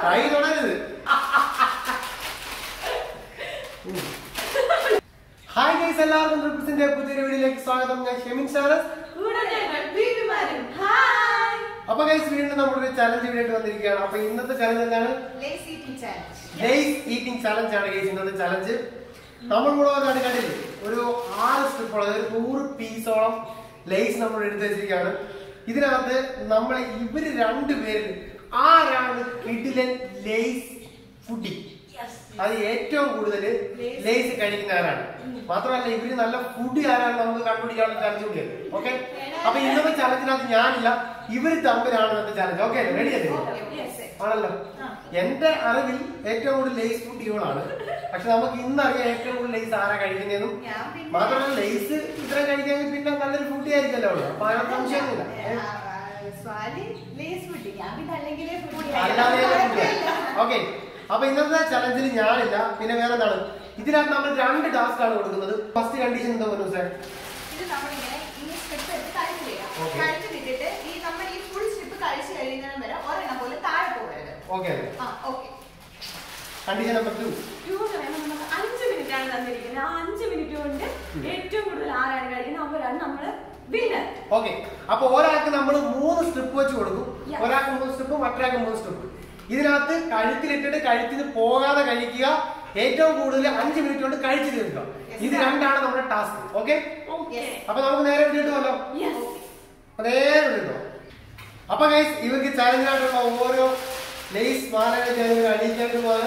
കൈ തുടരുത് hi guys എല്ലാവർക്കും റിപ്രസിന്റെ പുതിയൊരു വീഡിയോയിലേക്ക് സ്വാഗതം ഞാൻ ഷെമിൻ ഷാനസ് കൂടെ ഞങ്ങൾ ബീബിമാരും ഹായ് അപ്പൊ ഗൈസ് വീണ്ടും നമ്മളൊരു ചലഞ്ച് വീഡിയോ വന്നിരിക്കുകയാണ് അപ്പൊ ഇന്നത്തെ ചലഞ്ച് എന്താണ് Lay's eating challenge Lay's eating challenge ആണ് ഗൈസ് ഇന്നത്തെ ചലഞ്ച് നമ്മൾ കൂടെ വന്നാണ് കണ്ടില്ലേ ഒരു ആറ് സ്ട്രിപ്പോളം അതായത് നൂറ് പീസോളം ലേസ് നമ്മൾ എടുത്ത് വെച്ചിരിക്കുകയാണ് ഇതിനകത്ത് നമ്മൾ ഇവര് രണ്ടുപേരിൽ ആരാണ് കിഡിലൻ ലേസ് ഫുഡി അത് ഏറ്റവും കൂടുതൽ ലേസ് കഴിക്കുന്ന ആരാണ് മാത്രമല്ല ഇവര് നല്ല ഫുഡ് ആരാണ് നമുക്ക് കണ്ടുപിടിക്കാനുള്ള ചലഞ്ച് കൂടിയാണ് ഓക്കെ അപ്പൊ ഇന്നത്തെ ചലഞ്ചിനകത്ത് ഞാനില്ല ഇവര് തമ്മിലാണ് ഇന്നത്തെ ചലഞ്ച് ഓക്കെ റെഡി അല്ലേ ആണല്ലോ എന്റെ അറിവിൽ ഏറ്റവും കൂടുതൽ ലേസ് ഫുഡ് ഇവളാണ് പക്ഷെ നമുക്ക് ഇന്നറിയാം ഏറ്റവും കൂടുതൽ ലേസ് ആരാ കഴിക്കുന്നതെന്നും ഞാൻ പിന്നെ- മാത്രമല്ല ലേസ് ഇത്രയും കഴിക്കാൻ പിന്നെ നല്ലൊരു ഫുഡ് ആയിരിക്കല്ലോ അവള് അപ്പൊ അതിനകത്ത് സംശയമൊന്നുമില്ല ഏ? സ്വാലി ലേസ് ഫുഡ് ഞാൻ പിന്നെ അല്ലെങ്കിലേ ഫുഡ് അല്ലാതെ ഓക്കെ അപ്പൊ ഇന്നത്തെ ചലഞ്ചിൽ ഞാനില്ല പിന്നെ വേറെ എന്താണ് ഇതിനകത്ത് നമ്മൾ രണ്ട് ടാസ്ക് ആണ് കൊടുക്കുന്നത് ഫസ്റ്റ് കണ്ടീഷൻ എന്താ പറഞ്ഞു സാർ ഇത് നമ്മളിങ്ങനെ ഈ സ്ട്രിപ്പ് എടുത്ത് കഴിച്ചു ചെയ്യാം Okay. കഴിച്ചു വിട്ടിട്ട് ഈ നമ്മൾ ഈ ഫുൾ സ്ട്രിപ്പ് കഴിച്ചു കഴിയുന്നതിന് വരെ ഒരെണ്ണം പോലെ താഴെ പോകരുത് ഓക്കെ അല്ലേ ആ okay condition number two two പറയുമ്പോൾ നമുക്ക് അഞ്ച് മിനിറ്റ് ആണ് തന്നിരിക്കുന്നത് ആ അഞ്ച് മിനിറ്റ് കൊണ്ട് ഏറ്റവും കൂടുതൽ ആരാണ് കഴിക്കുന്നത് അവരാണ് നമ്മള് വിന്നർ ഓക്കെ അപ്പൊ ഒരാൾക്ക് നമ്മൾ മൂന്ന് സ്ട്രിപ്പ് വെച്ച് കൊടുക്കും Yeah. ഒരാൾക്ക് മൂന്ന് സ്ട്രിപ്പ് മറ്റൊരാൾക്ക് മൂന്ന് സ്ട്രിപ്പ് ഇതിനകത്ത് കഴുത്തിലിട്ടിട്ട് കഴുത്തിന് പോകാതെ കഴിക്കുക ഏറ്റവും കൂടുതൽ അഞ്ച് മിനിറ്റ് കൊണ്ട് കഴിച്ചു തീർക്കുക ഇത് രണ്ടാണ് നമ്മുടെ ടാസ്ക് ഓക്കെ ഓക്കെ അപ്പൊ നമുക്ക് നേരെ വിട്ടിട്ട് പോലോ യെസ് അപ്പൊ നേരെ വിട്ടോ അപ്പൊ ഗൈസ് ഇവർക്ക് ചലഞ്ച് ആയിട്ടുള്ള ഓരോ ലേസ് മാലകൾ ഞാൻ ഇവരെ അടിയിക്കാണ്ട് പോവാണ്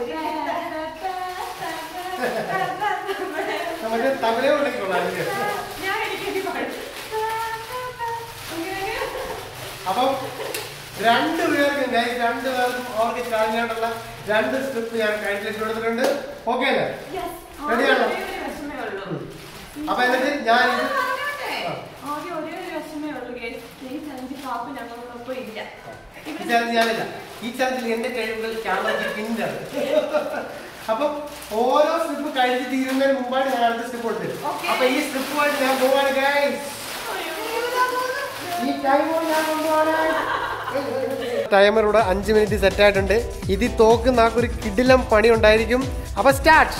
നമുക്ക് തമിഴേ ഉണ്ടെങ്കിലുള്ള ഞാൻ എനിക്ക് പാടും അപ്പം രണ്ടു പേർക്കും ഗൈസ് രണ്ടു പേർക്കും അവർക്ക് ചലഞ്ച് ആയിട്ടുള്ള രണ്ട് സ്ട്രിപ്പ് ഞാൻ കഴുത്തിലിട്ട് കൊടുത്തിട്ടുണ്ട് ഓക്കെ അല്ലേ Ready ആണോ? വിഷമേ ഉള്ളൂ അപ്പൊ എന്നിട്ട് ഞാൻ ഇത് ആ. ആദ്യം ഒരേ ഒരു വിഷമേ ഉള്ളൂ ഗേസ് ഈ ചലഞ്ച് പാപ്പ് ഞങ്ങളോടൊപ്പം ഇല്ല ഈ ചലഞ്ച് ഞാനില്ല ഈ ചലഞ്ചിൽ എന്റെ കഴിവുകൾ ക്യാമറയ്ക്ക് പിന്നാണ് അപ്പം ഓരോ സ്ട്രിപ്പ് കഴിച്ച് തീരുന്നതിന് മുമ്പാണ് ഞാൻ അടുത്ത സ്ട്രിപ്പ് കൊടുത്തത് Okay. അപ്പൊ ഈ സ്ട്രിപ്പുമായിട്ട് ഞാൻ പോവാണ് ഗൈസ് ഈ ടൈമർ ഞാൻ കൊണ്ടുപോവാണ് ടൈമർ ഇവിടെ അഞ്ച് മിനിറ്റ് സെറ്റ് ആയിട്ടുണ്ട് ഇതിൽ തോക്കുന്ന ആക്കൊരു കിടിലം പണി ഉണ്ടായിരിക്കും അപ്പൊ സ്റ്റാർട്ട്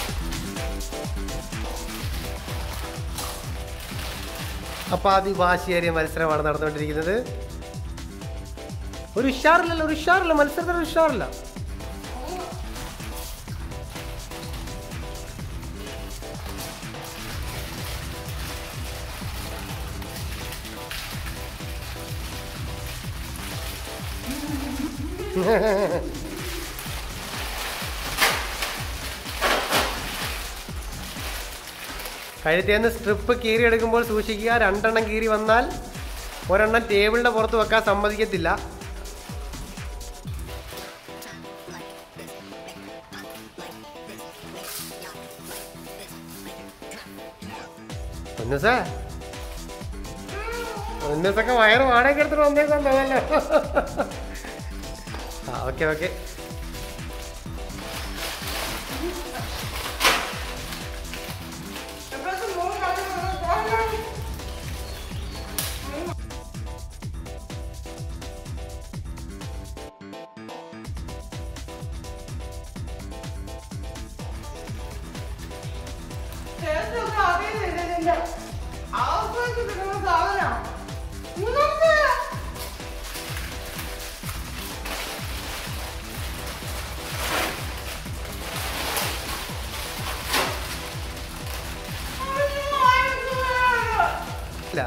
അപ്പൊ അതിവാശിയേറിയ മത്സരമാണ് നടന്നുകൊണ്ടിരിക്കുന്നത് ഒരു ഉഷാറില്ലല്ലോ ഒരു ഉഷാറില്ല മത്സരത്തിൽ ഒരു ഉഷാറില്ല കഴുത്തേന്ന് സ്ട്രിപ്പ് കീറി എടുക്കുമ്പോൾ സൂക്ഷിക്കുക രണ്ടെണ്ണം കീറി വന്നാൽ ഒരെണ്ണം ടേബിളിന്റെ പുറത്ത് വെക്കാൻ സമ്മതിക്കത്തില്ല ഒന്നുസേ ഒന്നുസൊക്കെ വയറ് വാടക എടുത്തിട്ട് വന്നേക്കാൻ തോന്നല്ലോ ആ ഓക്കെ ഓക്കെ ഇല്ല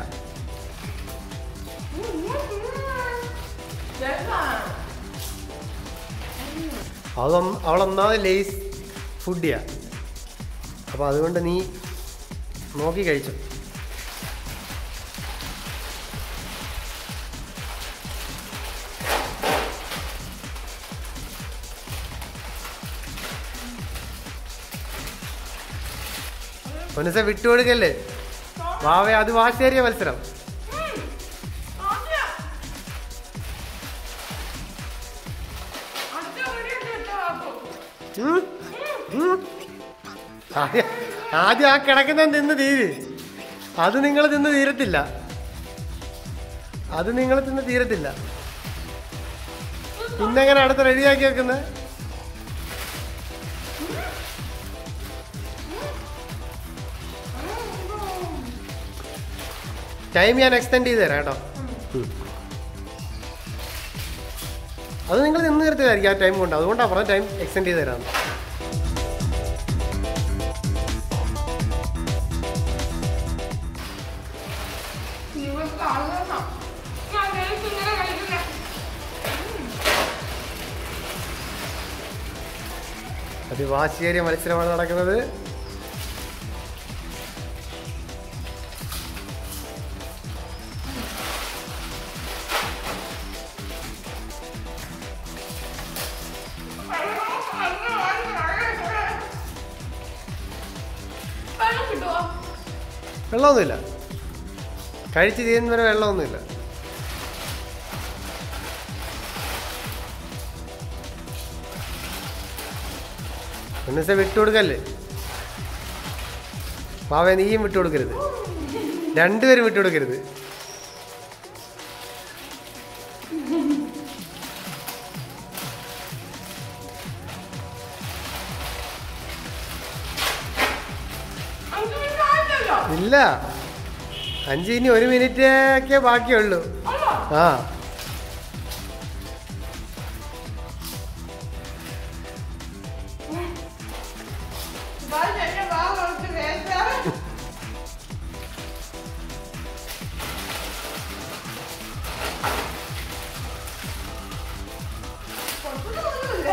അവൾ അവളൊന്നാമത് ലേസ് ഫുഡിയാ അപ്പൊ അതുകൊണ്ട് നീ നോക്കി കഴിച്ചു പൊന്നസ വിട്ടുകൊടുക്കല്ലേ വാവേ അത് വാശേറിയ മത്സരം ഉം. ഉം. ആദ്യം ആദ്യം ആ കിടക്കുന്ന നിന്ന് തീര് അത് നിങ്ങൾ തിന്ന് തീരത്തില്ല അത് നിങ്ങൾ തിന്ന് തീരത്തില്ല പിന്നെ എങ്ങനെ അടുത്ത് റെഡിയാക്കി വെക്കുന്നത് ടൈം ഞാൻ എക്സ്റ്റെൻഡ് ചെയ്ത് തരാം കേട്ടോ ഉം. അത് നിങ്ങൾ നിന്ന് നിർത്തിയതായിരിക്കും ആ ടൈം കൊണ്ട് അതുകൊണ്ടാണ് പറഞ്ഞ ടൈം എക്സ്റ്റെൻഡ് ചെയ്ത് തരാം അതിവാശിയേറിയ മത്സരമാണ് നടക്കുന്നത് വെള്ളം കിട്ടുമോ വെള്ളമൊന്നുമില്ല കഴിച്ച് ചെയ്യുന്നവരെ വെള്ളമൊന്നുമില്ല എന്നുവെച്ചാൽ വിട്ടുകൊടുക്കല്ലേ പാവേ നീയും വിട്ടുകൊടുക്കരുത് രണ്ടുപേരും വിട്ടുകൊടുക്കരുത് അഞ്ച് മിനിറ്റ് ആയില്ലല്ലോ ഇല്ല അഞ്ച് ഇനി ഒരു മിനിറ്റ് ഒക്കെ ബാക്കിയുള്ളൂ അല്ലോ ആ എന്റെ വാ കുറച്ച് വേണ്ട ഒന്നുമില്ല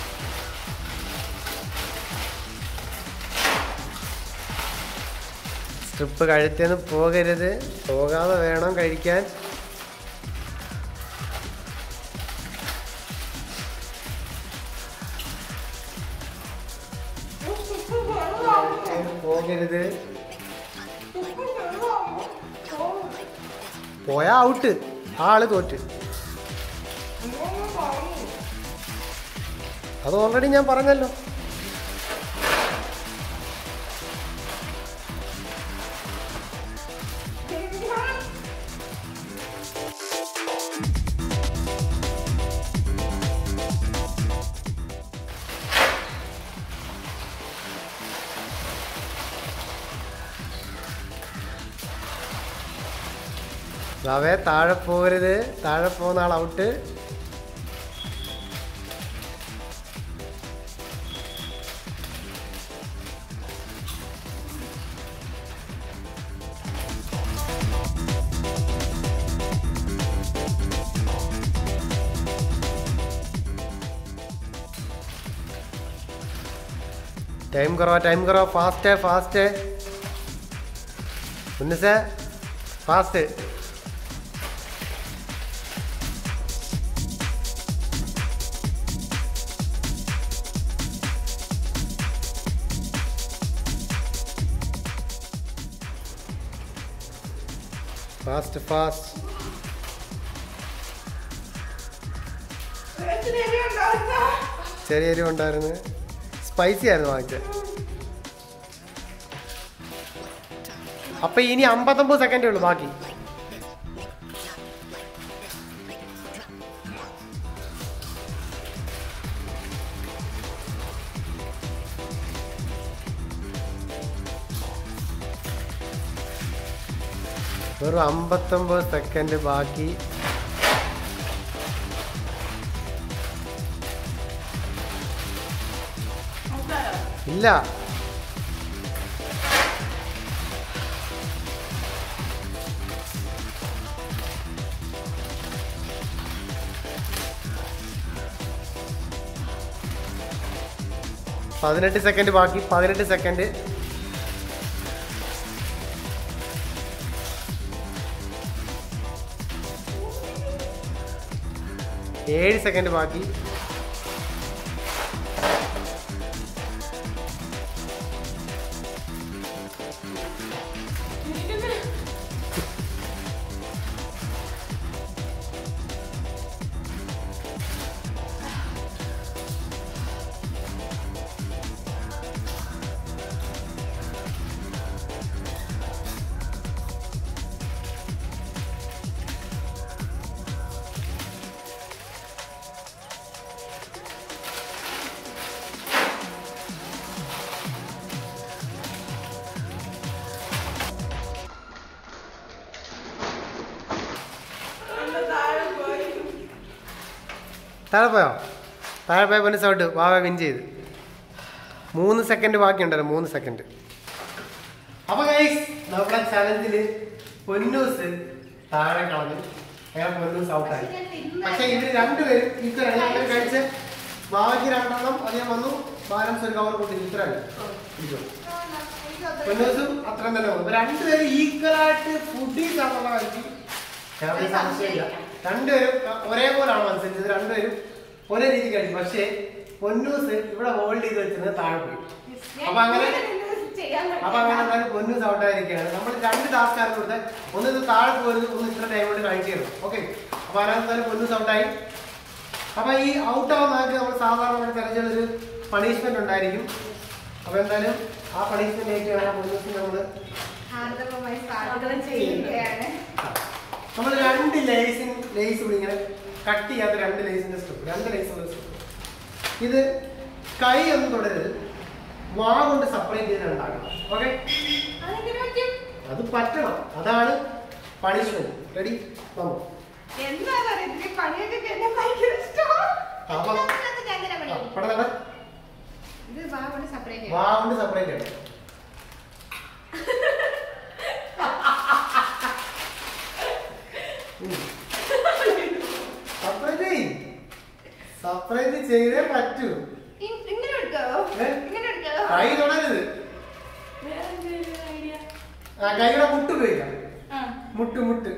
സ്ട്രിപ്പ് കഴുത്തേന്ന് പോകരുത് പോകാതെ വേണം കഴിക്കാൻ പോകരുത് പോയാ ഔട്ട് ആള് തോറ്റ് അത് ഓൾറെഡി ഞാൻ പറഞ്ഞല്ലോ അവേ താഴെ പോകരുത് താഴെ പോകുന്ന ആൾ ഔട്ട് ടൈം കുറവാ ടൈം കുറവാ ഫാസ്റ്റ് ഫാസ്റ്റ് ഉന്നസേ ഫാസ്റ്റ് ഫാസ്റ്റ് ഫാസ്റ്റ് ചെറിയ എരിവ് ഉണ്ടായിരുന്നു സ്പൈസി ആയിരുന്നു വാങ്ങിച്ചത് അപ്പൊ ഇനി അമ്പത്തൊമ്പത് സെക്കൻഡേ ഉള്ളൂ ബാക്കി വെറും അമ്പത്തൊമ്പത് സെക്കൻഡ് ബാക്കി ഇല്ല പതിനെട്ട് സെക്കൻഡ് ബാക്കി പതിനെട്ട് സെക്കൻഡ് ഏഴ് സെക്കൻഡ് ബാക്കി താഴെ പോയോ താഴെ പോയ പൊന്നു സൗണ്ട് വാവ വിൻ ചെയ്ത് മൂന്ന് സെക്കൻഡ് ബാക്കിയുണ്ടല്ലോ മൂന്ന് സെക്കൻഡ് അപ്പൊ ഗൈസ് നമ്മുടെ ചലഞ്ചില് പൊന്നൂസ് താഴെ കളഞ്ഞു അങ്ങനെ പൊന്നൂസ് ഔട്ടായി പക്ഷെ ഇവര് രണ്ടുപേരും ഈക്വലാണ് ഇവർ കഴിച്ച് ബാക്കി രണ്ടെണ്ണം അധികം വന്നു ബാലൻസ് ഒരു കവർ കൂട്ടി ഇത്രയാണ് ഇരിക്കും. പൊന്നൂസും അത്രയും തന്നെ വന്നു ഇപ്പൊ രണ്ടുപേരും ഈക്വൽ ആയിട്ട് ഫുഡീസ് ആണെന്നുള്ള കാര്യം യാതൊരു സംശയമില്ല രണ്ടുപേരും ഒരേപോലാണ് മത്സരിച്ചത് രണ്ടുപേരും ഒരേ രീതി കഴിച്ചു പക്ഷേ പൊന്നൂസ് ഇവിടെ ഹോൾഡ് ചെയ്ത് വെച്ചിരുന്നത് താഴെ പോയി അപ്പൊ അങ്ങനെ ചെയ്യാൻ അപ്പൊ അങ്ങനെ എന്തായാലും പൊന്നൂസ് ഔട്ടായിരിക്കുകയാണ് നമ്മൾ രണ്ട് ടാസ്ക് ആണ് കൊടുത്തത് ഒന്ന് ഇത് താഴെ പോയത് ഒന്ന് ഇത്ര ടൈം കൊണ്ട് കഴിച്ചിരുന്നു ഓക്കെ അപ്പൊ അതിനകത്ത് എന്തായാലും പൊന്നൂസ് ഔട്ടായി അപ്പൊ ഈ ഔട്ട് ആവുന്ന ആൾക്ക് നമ്മൾ സാധാരണ ചലഞ്ചിൽ ഒരു പണിഷ്മെന്റ് ഉണ്ടായിരിക്കും അപ്പൊ എന്തായാലും ആ പണിഷ്മെന്റ് ആയിട്ട് വേണം പൊന്നൂസിന് നമ്മള് ഹാർദവമായി സ്വാഗതം ചെയ്യുകയാണ് നമ്മൾ രണ്ട് ലേസിൻ ലേസ് ഇവിടെ ഇങ്ങനെ കട്ട് ചെയ്യാത്ത രണ്ട് ലേസിന്റെ സ്ട്രിപ്പ് രണ്ട് ലേസിന്റെ സ്ട്രിപ്പ് ഇത് കൈ ഒന്നും തുടരുത് വാ കൊണ്ട് സെപ്പറേറ്റ് ചെയ്ത് ഉണ്ടാക്കണം ഓക്കെ അതെങ്ങനെ പറ്റും അത് പറ്റണം അതാണ് പണിഷ്മെന്റ് റെഡി വന്നു എന്താ പറയുക പണിയൊക്കെ എന്നെ ഭയങ്കര ഇഷ്ടമാണ് അപ്പൊ- ഇതിനകത്ത് ഞാൻ തന്നെ പണി ഇവിടെ തന്നെ ഇത് വാ കൊണ്ട് സെപ്പറേറ്റ് വാ കൊണ്ട് സെപ്പറേറ്റ് ചെയ്യണം സെപ്പറേറ്റ് സെപ്പറേറ്റ് ചെയ്തേ പറ്റൂ ഇങ്ങനെ എടുക്കാവോ ഏ? ഇങ്ങനെ എടുക്കാവോ കൈ തുടരുത് വേറെ എന്തെങ്കിലും ഐഡിയ ആ കൈയുടെ മുട്ട് ഉപയോഗിക്കാം ആ. മുട്ട് മുട്ട്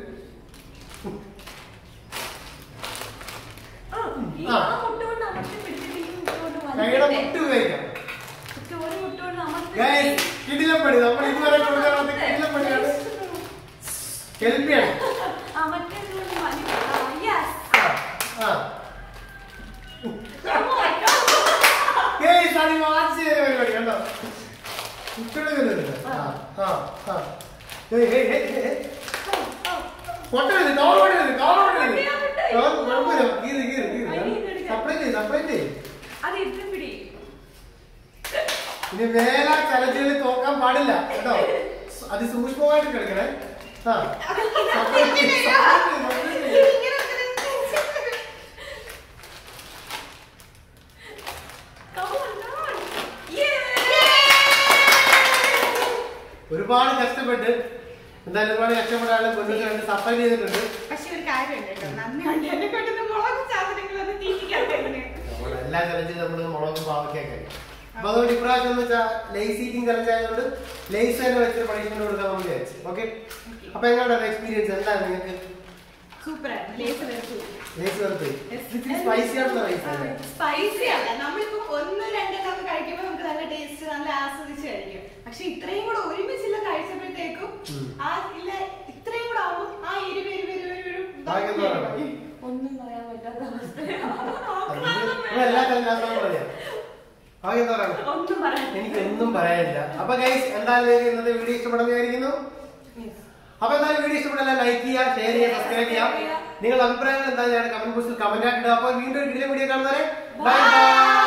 ആ, ഈ ആ. ആ മുട്ട കൊണ്ട് അമർത്തി പിടിച്ചിട്ട് ഈ മുട്ട കൊണ്ട് കൈയുടെ വലിച്ചിട്ട് മുട്ട് ഉപയോഗിക്കാം ഒറ്റ ഒരു മുട്ട കൊണ്ട് അമർത്തി ഗൈസ് കിടിലം പണി നമ്മൾ ഇതുവരെ കൊടുക്കാത്ത കിടിലം പണിയാണ് ഹെൽപ്പിയാണ് ആ, മറ്റേത് കൊണ്ട് വലി- ആ, yes. ആ ഗൈസ് അത് വാച്ച് ചെയ്ത പരിപാടി കണ്ടോ ഇട്ടുള്ളത് ആ ആ ആ ഏയ് ഏയ് ഏയ് ഏയ് പൊട്ടരുത് കവർ പൊട്ടരുത് കവർ പൊട്ടരുത് കവർ കുഴപ്പമില്ല കീറ് കീറ് കീറ് സെപ്പറേറ്റ് ചെയ്ത് സെപ്പറേറ്റ് ചെയ്ത് അത് ഇട്ട് പിടി ഇനി വേല ചലഞ്ചുകളിൽ തോക്കാൻ പാടില്ല കേട്ടോ അതിസൂക്ഷ്മമായിട്ട് കളിക്കണേ ആ separate ചെയ്ത്, separate ചെയ്ത്, separate ചെയ്ത്. ഇങ്ങനെ എടുക്കരുത്. Come on, come on. Yeah. ഒരുപാട് കഷ്ടപ്പെട്ട് എന്തായാലും ഒരുപാട് കഷ്ടപ്പെട്ടാണ് പൊന്നിന് രണ്ട് സഫർ ചെയ്തിട്ടുണ്ട് പക്ഷെ ഒരു കാര്യമുണ്ട് കേട്ടോ നന്ദി ഉണ്ട് എന്നെ കൊണ്ടുവന്ന് മുളക് സാധനങ്ങളൊന്നും തീറ്റിക്കാൻ തരുന്നത് നമ്മൾ എല്ലാ ചലഞ്ചിലും നമ്മൾ മുളകും പാവയ്ക്കൊക്കെ അപ്പൊ അതുകൊണ്ട് ഇപ്രാവശ്യം എന്ന് വെച്ചാൽ ലേസ് ഈറ്റിംഗ് ചലഞ്ച് ആയതുകൊണ്ട് ലേസ് തന്നെ വെച്ച് പണിഷ്മെന്റ് കൊടുക്കാൻ നമ്മൾ വിചാരിച്ചു ഓക്കെ അപ്പൊ എങ്ങനെയാണ് എക്സ്പീരിയൻസ് എന്താണ് നിങ്ങൾക്ക് സൂപ്പറാണ് ലേസ് വെച്ചു ലേസ് വെറുതെ സ്പൈസി ആയിട്ടുള്ള റൈസ് അല്ലേ സ്പൈസി അല്ല നമ്മളിപ്പോ ഒന്ന് രണ്ടെണ്ണമൊക്കെ കഴിക്കുമ്പോൾ നമുക്ക് നല്ല ടേസ്റ്റ് നല്ല ആസ്വദിച്ച് കഴിക്കും പക്ഷെ ഇത്രയും കൂടെ ഒരുമിച്ചില്ല കഴിച്ചപ്പോഴത്തേക്കും ഉം. ആ ഇല്ല ഇത്രയും കൂടെ ആവുമ്പോൾ ആ എരിവ് എരിവ് എരിവ് എരിവ് ബാക്കി എന്താ പറയണേ? ഒന്നും പറയാൻ പറ്റാത്ത അവസ്ഥ ഇവിടെ എല്ലാ ചലഞ്ചാണെന്ന് പറയാം ബാക്കി എന്താ പറയുക ഒന്നും പറയാൻ എനിക്ക് ഒന്നും പറയാനില്ല അപ്പൊ ഗൈസ് എന്തായാലും നിങ്ങൾക്ക് ഇന്നത്തെ വീഡിയോ ഇഷ്ടപ്പെടുന്ന വിചാരിക്കുന്നു അപ്പൊ എന്തായാലും വീഡിയോ ഇഷ്ടപ്പെട്ടാൽ ലൈക്ക് ചെയ്യുക ഷെയർ ചെയ്യുക സബ്സ്ക്രൈബ് ചെയ്യുക നിങ്ങളുടെ അഭിപ്രായങ്ങൾ എന്താ ഞാൻ കമന്റ് ബോക്സിൽ കമന്റ് ആയിട്ട് ഇടുക അപ്പൊ വീണ്ടും ഒരു വീഡിയോ കാണുന്നവരെ ബൈ ബൈ